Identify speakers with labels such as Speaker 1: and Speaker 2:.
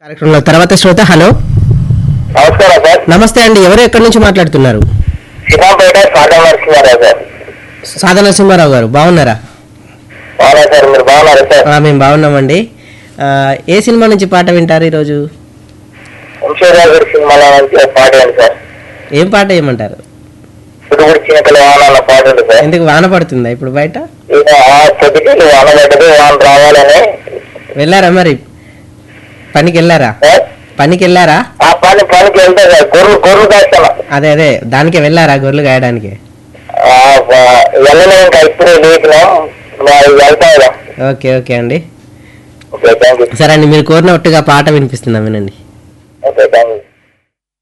Speaker 1: కార్యక్రమంలో తర్వాత శ్రోత హలో
Speaker 2: నమస్కారం సార్
Speaker 1: నమస్తే అండి ఎవరు ఎక్కడి నుంచి మాట్లాడుతున్నారు
Speaker 2: శ్రీరాంపేట సాగర్ నరసింహారావు సార్
Speaker 1: సాధన నరసింహారావు గారు బాగున్నారా
Speaker 2: అవునా సార్ మీరు బాగున్నారు సార్
Speaker 1: ఆ, మేము బాగున్నామండి ఆ, ఏ సినిమా నుంచి పాట వింటారు ఈరోజు
Speaker 2: వంశీరావు గారి సినిమాలో నుంచి ఒక పాట ఉంది సార్
Speaker 1: ఏం పాట ఏమంటారు
Speaker 2: పుట్టుబడి చిన్నకల వాన అన్న పాట ఉంది సార్
Speaker 1: ఎందుకు వాన పడుతుందా ఇప్పుడు బయట
Speaker 2: ఈయన ఆ పొద్దుకి వాన పడ్డది వాన రావాలని
Speaker 1: వెళ్ళారా మరి పనికి వెళ్ళారా
Speaker 2: సార్
Speaker 1: పనికి వెళ్ళారా
Speaker 2: ఆ పని పనికి వెళ్తే సార్ గొర్రెలు గొర్రెలు కాస్తాను
Speaker 1: అదే అదే దానికే వెళ్ళారా గొర్రెలు గాయడానికి
Speaker 2: వెళ్ళలే ఇంకా ఇప్పుడే లేపినాం వెళ్తాం ఇక
Speaker 1: ఓకే ఓకే అండి
Speaker 2: ఓకే థ్యాంక్ యూ
Speaker 1: సరే అండి మీరు కోరినట్టుగా పాట వినిపిస్తుందా వినండి
Speaker 2: ఓకే థ్యాంక్ యూ